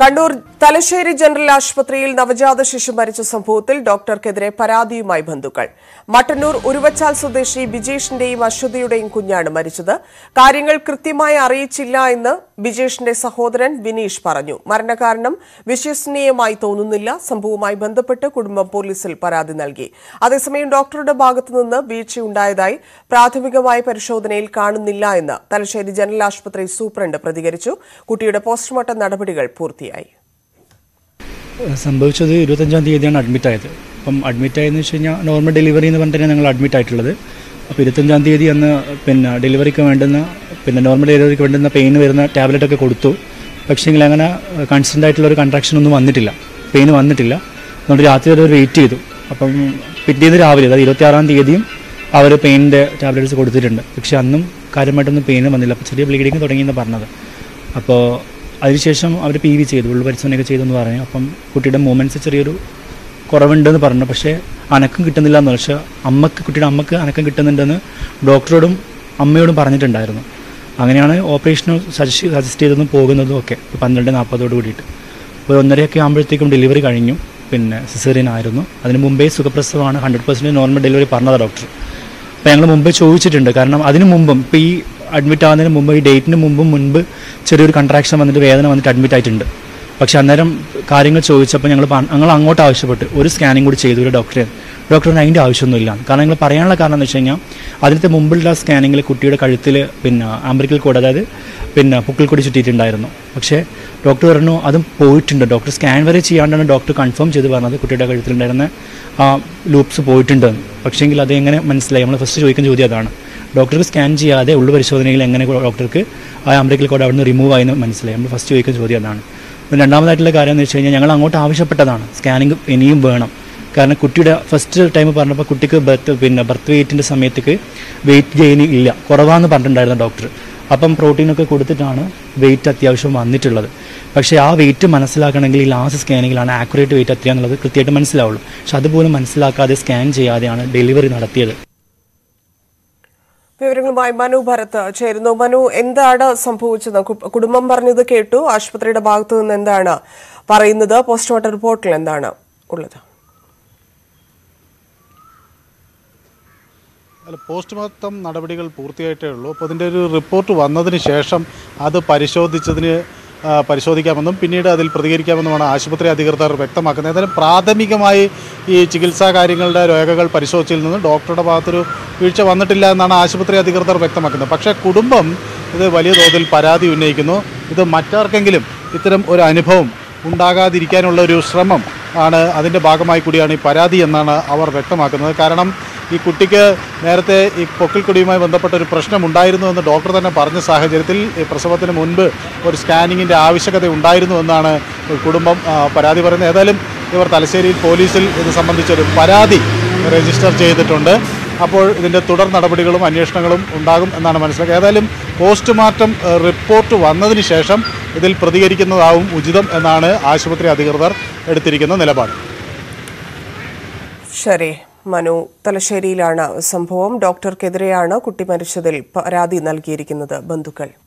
Kannur Thalassery general ആശുപത്രിയിൽ നവജാത ശിശു മരിച്ച സംഭവത്തിൽ ഡോക്ടർക്കെതിരെ പരാതിയുമായി ബന്ധുക്കൾ മട്ടന്നൂർ ഉരുവച്ചാൽ സ്വദേശി ബിജേഷിന്റെയും അശ്വതിയുടെയും കുഞ്ഞാണ് മരിച്ചത് കാര്യങ്ങൾ കൃത്യമായി അറിയിച്ചില്ല എന്ന് ബിജേഷിന്റെ സഹോദരൻ വിനീഷ് പറഞ്ഞു മരണകാരണം വിശ്വസനീയമായി തോന്നുന്നില്ല സംഭവവുമായി ബന്ധപ്പെട്ട് കുടുംബം പോലീസിൽ പരാതി നൽകി അതേസമയം ഡോക്ടറുടെ ഭാഗത്തുനിന്ന് വീഴ്ചയുണ്ടായതായി പ്രാഥമികമായ പരിശോധനയിൽ കാണുന്നില്ല എന്ന് തലശ്ശേരി ജനറൽ ആശുപത്രി സൂപ്രണ്ട് പ്രതികരിച്ചു കുട്ടിയുടെ പോസ്റ്റ്മോർട്ടം നടപടികൾ പൂർത്തിയായി സംഭവിച്ചത് ഇരുപത്തഞ്ചാം തീയതിയാണ് അഡ്മിറ്റ് ആയത് അപ്പം അഡ്മിറ്റ് ആയതെന്ന് വെച്ച് കഴിഞ്ഞാൽ നോർമൽ ഡെലിവറി എന്ന് പറഞ്ഞിട്ടാണ് ഞങ്ങൾ അഡ്മിറ്റ് ആയിട്ടുള്ളത് അപ്പോൾ ഇരുപത്തഞ്ചാം തീയതി അന്ന് പിന്നെ ഡെലിവറിക്ക് വേണ്ടുന്ന പിന്നെ നോർമൽ ഡെലിവറിക്ക് വേണ്ടുന്ന പെയിൻ വരുന്ന ടാബ്ലറ്റ് ഒക്കെ കൊടുത്തു പക്ഷേങ്കിൽ അങ്ങനെ കൺസ്റ്റൻ്റ് ആയിട്ടുള്ള ഒരു കൺട്രാക്ഷൻ ഒന്നും വന്നിട്ടില്ല പെയിൻ വന്നിട്ടില്ല അതുകൊണ്ട് രാത്രി വരെ അവർ വെയിറ്റ് ചെയ്തു അപ്പം പിറ്റേന്ന് രാവിലെ അതായത് ഇരുപത്തിയാറാം തീയതിയും അവർ പെയിനിൻ്റെ ടാബ്ലറ്റ്സ് കൊടുത്തിട്ടുണ്ട് പക്ഷേ അന്നും കാര്യമായിട്ടൊന്നും പെയിൻ വന്നില്ല അപ്പോൾ ചെറിയ ബ്ലീഡിങ് തുടങ്ങിയെന്ന് പറഞ്ഞത് അപ്പോൾ അതിനുശേഷം അവർ പി വി ചെയ്തു ഉള്ളു പരിശോധനയൊക്കെ ചെയ്തു എന്ന് പറഞ്ഞു അപ്പം കുട്ടിയുടെ മൂമെൻറ്റ്സ് ചെറിയൊരു കുറവുണ്ടെന്ന് പറഞ്ഞു പക്ഷേ അനക്കം കിട്ടുന്നില്ല എന്ന് പക്ഷേ അമ്മക്ക് കുട്ടിയുടെ അമ്മക്ക് അനക്കം കിട്ടുന്നുണ്ടെന്ന് ഡോക്ടറോടും അമ്മയോടും പറഞ്ഞിട്ടുണ്ടായിരുന്നു അങ്ങനെയാണ് ഓപ്പറേഷന് സജസ്റ്റ് സജസ്റ്റ് ചെയ്തതും പോകുന്നതും ഒക്കെ പന്ത്രണ്ട് നാൽപ്പതോട് കൂടിയിട്ട് ഒരു ഒന്നരയൊക്കെ ആകുമ്പോഴത്തേക്കും ഡെലിവറി കഴിഞ്ഞു പിന്നെ സിസേറിയൻ ആയിരുന്നു അതിന് മുമ്പേ സുഖപ്രസവമാണ് ഹൺഡ്രഡ് പെർസെൻറ്റ് നോർമൽ ഡെലിവറി പറഞ്ഞതാണ് ഡോക്ടർ അപ്പോൾ ഞങ്ങൾ മുമ്പേ ചോദിച്ചിട്ടുണ്ട് കാരണം അതിന് മുമ്പും ഇപ്പോൾ ഈ അഡ്മിറ്റ് ആവുന്നതിന് മുമ്പ് ഈ ഡേറ്റിന് മുമ്പും മുൻപ് ചെറിയൊരു കൺട്രാക്ഷൻ വന്നിട്ട് വേദന വന്നിട്ട് അഡ്മിറ്റ് ആയിട്ടുണ്ട് പക്ഷെ അന്നേരം കാര്യങ്ങൾ ചോദിച്ചപ്പോൾ ഞങ്ങൾ പ- ഞങ്ങൾ അങ്ങോട്ട് ആവശ്യപ്പെട്ട് ഒരു സ്കാനിങ് കൂടി ചെയ്തു ഒരു ഡോക്ടറെ ഡോക്ടറിന് അതിൻ്റെ ആവശ്യമൊന്നുമില്ല കാരണം ഞങ്ങൾ പറയാനുള്ള കാരണം എന്ന് വെച്ച് കഴിഞ്ഞാൽ അതിനത്തെ മുമ്പുള്ള സ്കാനിങ്ങിൽ കുട്ടിയുടെ കഴുത്തിൽ പിന്നെ ആംബ്രിക്കൽ കോഡ് അതായത് പിന്നെ പുക്കിൽ കൂടി ചുറ്റിയിട്ടുണ്ടായിരുന്നു പക്ഷേ ഡോക്ടർ പറഞ്ഞു അതും പോയിട്ടുണ്ട് ഡോക്ടർ സ്കാൻ വരെ ചെയ്യാണ്ടാണ് ഡോക്ടർ കൺഫേം ചെയ്ത് പറഞ്ഞത് കുട്ടിയുടെ കഴുത്തിലുണ്ടായിരുന്ന ആ ലൂപ്സ് പോയിട്ടുണ്ട് പക്ഷേങ്കിൽ അത് എങ്ങനെ മനസ്സിലായി നമ്മൾ ഫസ്റ്റ് ചോദിക്കുന്ന ചോദ്യം അതാണ് ഡോക്ടർക്ക് സ്കാൻ ചെയ്യാതെ ഉള്ളു പരിശോധനയിൽ എങ്ങനെ ഡോക്ടർക്ക് ആ അംബ്രിക്കൽ കോഡ് അവിടെ നിന്ന് റിമൂവ് ആയെന്ന് മനസ്സിലായി നമ്മൾ ഫസ്റ്റ് ചോദിക്കുന്ന ചോദ്യം അതാണ് പിന്നെ രണ്ടാമതായിട്ടുള്ള കാര്യം എന്ന് വെച്ച് കഴിഞ്ഞാൽ ഞങ്ങൾ അങ്ങോട്ട് ആവശ്യപ്പെട്ടതാണ് സ്കാനിങ് ഇനിയും വേണം കാരണം കുട്ടിയുടെ ഫസ്റ്റ് ടൈം പറഞ്ഞപ്പോൾ കുട്ടിക്ക് ബർത്ത് പിന്നെ ബർത്ത് വെയിറ്റിൻ്റെ സമയത്തേക്ക് വെയിറ്റ് ഗെയിൻ ഇല്ല കുറവാന്ന് പറഞ്ഞിട്ടുണ്ടായിരുന്നു ഡോക്ടർ അപ്പം പ്രോട്ടീനൊക്കെ കൊടുത്തിട്ടാണ് വെയിറ്റ് അത്യാവശ്യം വന്നിട്ടുള്ളത് പക്ഷേ ആ വെയിറ്റ് മനസ്സിലാക്കണമെങ്കിൽ ഈ ലാസ്റ്റ് സ്കാനിങ്ങിലാണ് ആക്യുറേറ്റ് വെയിറ്റ് എത്രയാണെന്നുള്ളത് കൃത്യമായിട്ട് മനസ്സിലാവുള്ളൂ പക്ഷെ അതുപോലും മനസ്സിലാക്കാതെ സ്കാൻ ചെയ്യാതെയാണ് ഡെലിവറി നടത്തിയത് വിവരങ്ങളുമായി മനു ഭരത് ചേരുന്നു മനു എന്താണ് സംഭവിച്ചത് കു- കുടുംബം പറഞ്ഞത് കേട്ടു ആശുപത്രിയുടെ ഭാഗത്തു നിന്ന് എന്താണ് പറയുന്നത് പോസ്റ്റ്മോർട്ടം റിപ്പോർട്ടിൽ എന്താണ് ഉള്ളത് അല്ല പോസ്റ്റ്മോർട്ടം നടപടികൾ പൂർത്തിയായിട്ടേ ഉള്ളൂ അപ്പോൾ അതിൻ്റെ ഒരു റിപ്പോർട്ട് വന്നതിന് ശേഷം അത് പരിശോധിച്ചതിന് ആ, പരിശോധിക്കാമെന്നും പിന്നീട് അതിൽ പ്രതികരിക്കാമെന്നുമാണ് ആശുപത്രി അധികൃതർ വ്യക്തമാക്കുന്നത് ഏതായാലും പ്രാഥമികമായി ഈ ചികിത്സാ കാര്യങ്ങളുടെ രേഖകൾ പരിശോധിച്ചതിൽ നിന്ന് ഡോക്ടറുടെ ഭാഗത്തൊരു വീഴ്ച വന്നിട്ടില്ല എന്നാണ് ആശുപത്രി അധികൃതർ വ്യക്തമാക്കുന്നത് പക്ഷേ കുടുംബം ഇത് വലിയ തോതിൽ പരാതി ഉന്നയിക്കുന്നു ഇത് മറ്റാർക്കെങ്കിലും ഇത്തരം ഒരു അനുഭവം ഉണ്ടാകാതിരിക്കാനുള്ള ഒരു ശ്രമം ആണ് അതിൻ്റെ ഭാഗമായി കൂടിയാണ് ഈ പരാതി എന്നാണ് അവർ വ്യക്തമാക്കുന്നത് കാരണം ഈ കുട്ടിക്ക് നേരത്തെ ഈ പൊക്കിൾക്കൊടിയുമായി ബന്ധപ്പെട്ട ഒരു പ്രശ്നം ഉണ്ടായിരുന്നു എന്ന് ഡോക്ടർ തന്നെ പറഞ്ഞ സാഹചര്യത്തിൽ ഈ പ്രസവത്തിന് മുൻപ് ഒരു സ്കാനിങ്ങിൻ്റെ ആവശ്യകത ഉണ്ടായിരുന്നു എന്നാണ് കുടുംബം ആ, പരാതി പറയുന്നത് ഏതായാലും ഇവർ തലശ്ശേരിയിൽ പോലീസിൽ ഇത് സംബന്ധിച്ചൊരു പരാതി രജിസ്റ്റർ ചെയ്തിട്ടുണ്ട് അപ്പോൾ ഇതിൻ്റെ തുടർ നടപടികളും അന്വേഷണങ്ങളും ഉണ്ടാകും എന്നാണ് മനസ്സിലാക്കുക ഏതായാലും പോസ്റ്റ്മോർട്ടം ഏഹ്, റിപ്പോർട്ട് വന്നതിന് ശേഷം ഇതിൽ പ്രതികരിക്കുന്നതാവും ഉചിതം എന്നാണ് ആശുപത്രി അധികൃതർ എടുത്തിരിക്കുന്ന നിലപാട് ശരി മനു തലശ്ശേരിയിലാണ് സംഭവം ഡോക്ടർക്കെതിരെയാണ് കുട്ടി മരിച്ചതിൽ പരാതി നൽകിയിരിക്കുന്നത് ബന്ധുക്കൾ